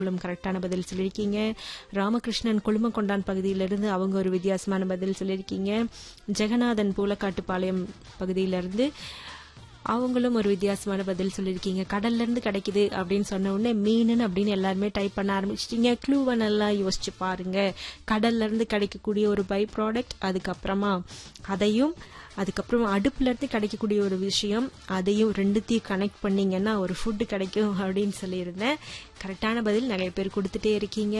அவங்களும் கரெக்டான பதில் சொல்லியிருக்கீங்க ராமகிருஷ்ணன் கொழுமக்கொண்டான் பகுதியிலிருந்து அவங்க ஒரு வித்தியாசமான பதில் சொல்லியிருக்கீங்க ஜெகநாதன் பூலக்காட்டுப்பாளையம் பகுதியிலிருந்து அவங்களும் ஒரு வித்தியாசமான பதில் சொல்லியிருக்கீங்க கடல்ல இருந்து கிடைக்குது அப்படின்னு சொன்ன உடனே மீனுன்னு அப்படின்னு எல்லாருமே டைப் பண்ண ஆரம்பிச்சிட்டீங்க க்ளூவை நல்லா யோசிச்சு பாருங்க கடல்ல இருந்து கிடைக்கக்கூடிய ஒரு பை ப்ராடக்ட் அதுக்கப்புறமா அதையும் அதுக்கப்புறம் அடுப்புல இருந்து கிடைக்கக்கூடிய ஒரு விஷயம் அதையும் ரெண்டுத்தையும் கனெக்ட் பண்ணீங்கன்னா ஒரு ஃபுட்டு கிடைக்கும் அப்படின்னு சொல்லியிருந்தேன் கரெக்டான பதில் நிறைய பேர் கொடுத்துட்டே இருக்கீங்க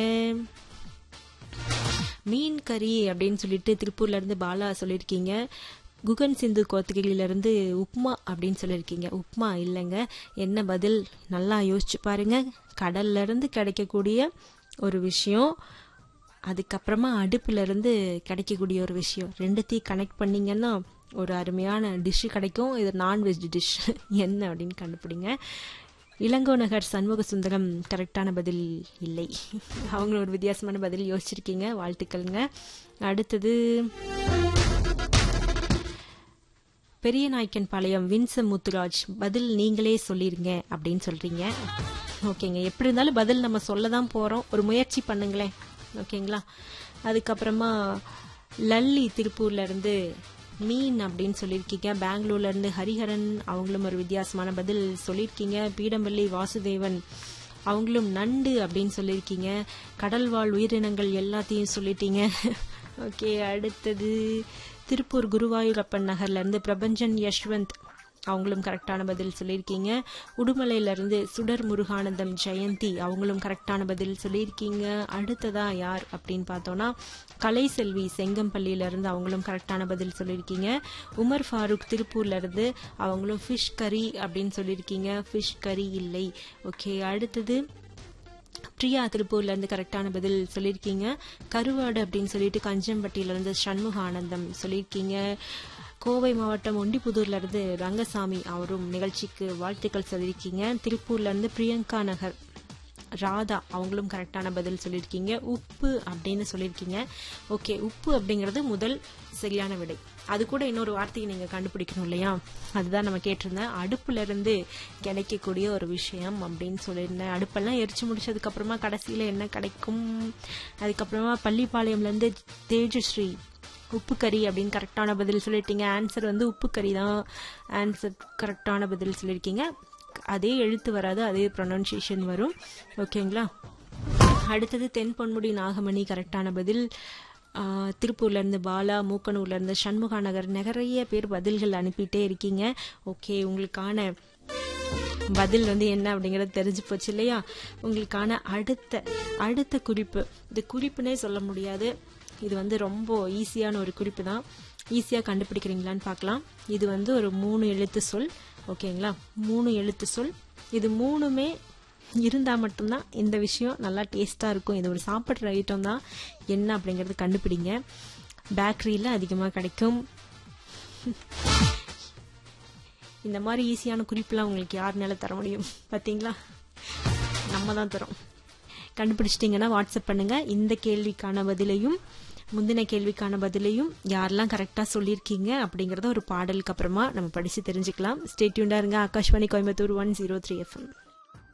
மீன் கறி அப்படின்னு சொல்லிட்டு திருப்பூர்ல இருந்து பாலா சொல்லியிருக்கீங்க குகன் சிந்து கோத்தகிரியில இருந்து உப்மா அப்படின்னு சொல்லியிருக்கீங்க உப்மா இல்லைங்க என்ன பதில் நல்லா யோசிச்சு பாருங்க கடல்ல இருந்து கிடைக்கக்கூடிய ஒரு விஷயம் அதுக்கப்புறமா அடுப்புல இருந்து கிடைக்கக்கூடிய ஒரு விஷயம் ரெண்டுத்தையும் கனெக்ட் பண்ணீங்கன்னா ஒரு அருமையான டிஷ்ஷு கிடைக்கும் இது நான்வெஜ் டிஷ் என்ன அப்படின்னு கண்டுபிடிங்க இளங்கோ நகர் சண்முக சுந்தரம் கரெக்டான பதில் இல்லை அவங்க ஒரு வித்தியாசமான பதில் யோசிச்சிருக்கீங்க வாழ்த்துக்கள்ங்க அடுத்தது பெரிய நாய்க்கன் பாளையம் வின்ச முத்துராஜ் பதில் நீங்களே சொல்லிருங்க அப்படின்னு சொல்றீங்க ஓகேங்க எப்படி இருந்தாலும் பதில் நம்ம சொல்ல தான் போறோம் ஒரு முயற்சி பண்ணுங்களேன் ஓகேங்களா அதுக்கப்புறமா லல்லி திருப்பூர்ல இருந்து மீன் அப்படின்னு சொல்லியிருக்கீங்க பெங்களூர்ல இருந்து ஹரிஹரன் அவங்களும் ஒரு வித்தியாசமான பதில் சொல்லியிருக்கீங்க பீடம்பள்ளி வாசுதேவன் அவங்களும் நண்டு அப்படின்னு சொல்லியிருக்கீங்க கடல்வாழ் உயிரினங்கள் எல்லாத்தையும் சொல்லிட்டீங்க ஓகே அடுத்தது திருப்பூர் குருவாயூரப்பன் நகர்ல இருந்து பிரபஞ்சன் யஷ்வந்த் அவங்களும் கரெக்டான பதில் சொல்லியிருக்கீங்க உடுமலையில இருந்து சுடர் முருகானந்தம் ஜெயந்தி அவங்களும் கரெக்டான பதில் சொல்லியிருக்கீங்க அடுத்ததா யார் அப்படின்னு பார்த்தோம்னா கலை செல்வி செங்கம்பள்ளியில இருந்து அவங்களும் கரெக்டான பதில் சொல்லியிருக்கீங்க உமர் ஃபாரூக் திருப்பூர்ல இருந்து அவங்களும் ஃபிஷ் கறி அப்படின்னு சொல்லியிருக்கீங்க ஃபிஷ் கறி இல்லை ஓகே அடுத்தது பிரியா திருப்பூர்ல இருந்து கரெக்டான பதில் சொல்லியிருக்கீங்க கருவாடு அப்படின்னு சொல்லிட்டு கஞ்சம்பட்டியில இருந்து சண்முக ஆனந்தம் சொல்லியிருக்கீங்க கோவை மாவட்டம் ஒண்டிப்புதூர்ல இருந்து ரங்கசாமி அவரும் நிகழ்ச்சிக்கு வாழ்த்துக்கள் சொல்லியிருக்கீங்க திருப்பூர்ல இருந்து பிரியங்கா நகர் ராதா அவங்களும் கரெக்டான பதில் சொல்லியிருக்கீங்க உப்பு அப்படின்னு சொல்லியிருக்கீங்க ஓகே உப்பு அப்படிங்கிறது முதல் சரியான விடை அது கூட இன்னொரு வார்த்தையை நீங்க கண்டுபிடிக்கணும் இல்லையா அதுதான் நம்ம கேட்டிருந்தேன் அடுப்புல இருந்து கிடைக்கக்கூடிய ஒரு விஷயம் அப்படின்னு சொல்லியிருந்தேன் அடுப்பெல்லாம் எரிச்சு முடிச்சதுக்கு அப்புறமா கடைசியில என்ன கிடைக்கும் அதுக்கப்புறமா பள்ளிப்பாளையம்ல இருந்து தேஜஸ்ரீ உப்பு கறி அப்படின்னு கரெக்டான பதில் சொல்லிட்டீங்க ஆன்சர் வந்து உப்பு கறி தான் ஆன்சர் கரெக்டான பதில் சொல்லியிருக்கீங்க அதே எழுத்து வராது அதே ப்ரொனன்சியேஷன் வரும் ஓகேங்களா அடுத்தது தென் பொன்முடி நாகமணி கரெக்டான பதில் திருப்பூர்ல இருந்து பாலா மூக்கனூர்ல இருந்து சண்முகா நகர் நிறைய பேர் பதில்கள் அனுப்பிட்டே இருக்கீங்க ஓகே உங்களுக்கான பதில் வந்து என்ன அப்படிங்கறது தெரிஞ்சு போச்சு இல்லையா உங்களுக்கான அடுத்த அடுத்த குறிப்பு இது குறிப்புனே சொல்ல முடியாது இது வந்து ரொம்ப ஈஸியான ஒரு குறிப்பு தான் ஈஸியாக கண்டுபிடிக்கிறீங்களான்னு பார்க்கலாம் இது வந்து ஒரு மூணு எழுத்து சொல் ஓகேங்களா மூணு எழுத்து சொல் இது மூணுமே இருந்தால் மட்டும்தான் இந்த விஷயம் நல்லா டேஸ்ட்டாக இருக்கும் இது ஒரு சாப்பிட்ற ஐட்டம் தான் என்ன அப்படிங்கிறது கண்டுபிடிங்க பேக்கரியில் அதிகமாக கிடைக்கும் இந்த மாதிரி ஈஸியான குறிப்பெல்லாம் உங்களுக்கு யாருனால தர முடியும் பார்த்தீங்களா நம்ம தான் தரோம் கண்டுபிடிச்சிட்டிங்கன்னா வாட்ஸ்அப் பண்ணுங்க இந்த கேள்விக்கான பதிலையும் முந்தின கேள்விக்கான பதிலையும் யாரெல்லாம் கரெக்டாக சொல்லியிருக்கீங்க அப்படிங்கிறத ஒரு பாடலுக்கு அப்புறமா நம்ம படித்து தெரிஞ்சுக்கலாம் ஸ்டேட்யூண்டாக இருங்க Akashvani Coimbatore one zero three FM